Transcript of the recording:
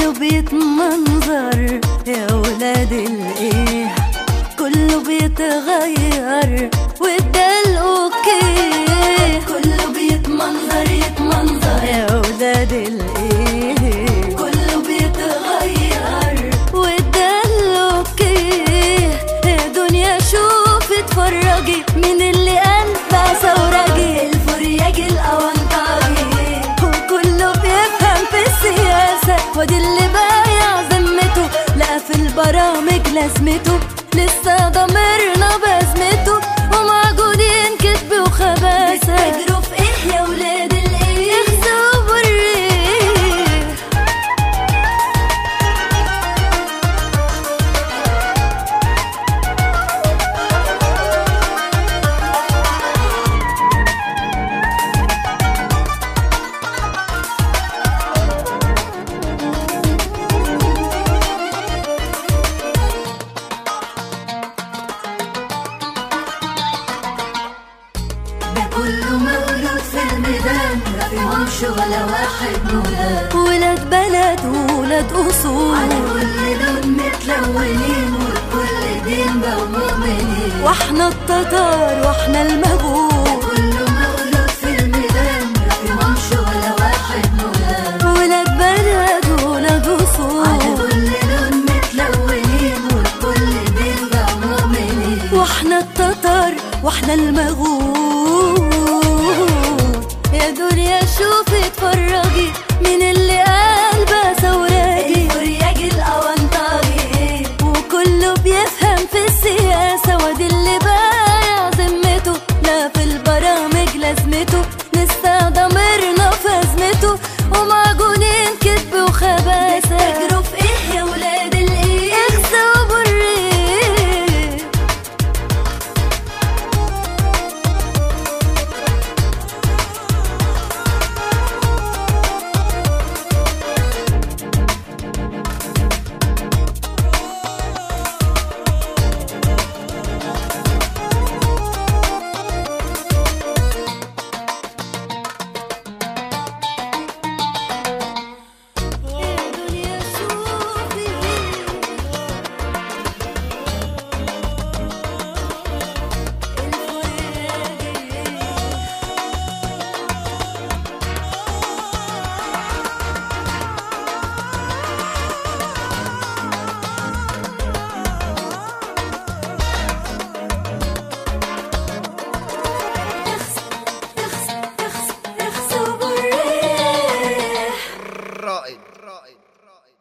كله بيتمنظر يا ولاد الايه كله بيتغير وده الاوكي كله بيتمنظر يتمنظر يا ولاد الايه كله بيتغير وده الاوكي يا دنيا شوف اتفرجي من اللي قلبها ثورجي الفرياجي الاونطاجي وكله بيفهم في السياسة ودي اللي بايع ذمته لا في البرامج لازمته لسه ضميرنا بازمته ومعجونين كذب وخباثة بتجروا في ايه يا ولاد الايه اخزوا بالريح ده كله مولود في الميدان ما فيهمش ولا واحد مولاد ولاد بلد وولاد اصول على كل لون متلونين والكل دين بقوا مؤمنين واحنا التتار واحنا المغول كله مولود في الميدان ما فيهمش ولا واحد مولاد ولاد بلد وولاد على اصول كل لون متلونين والكل دين بقوا مؤمنين واحنا التتار واحنا المغول يا دنيا شوفي اتفرجي من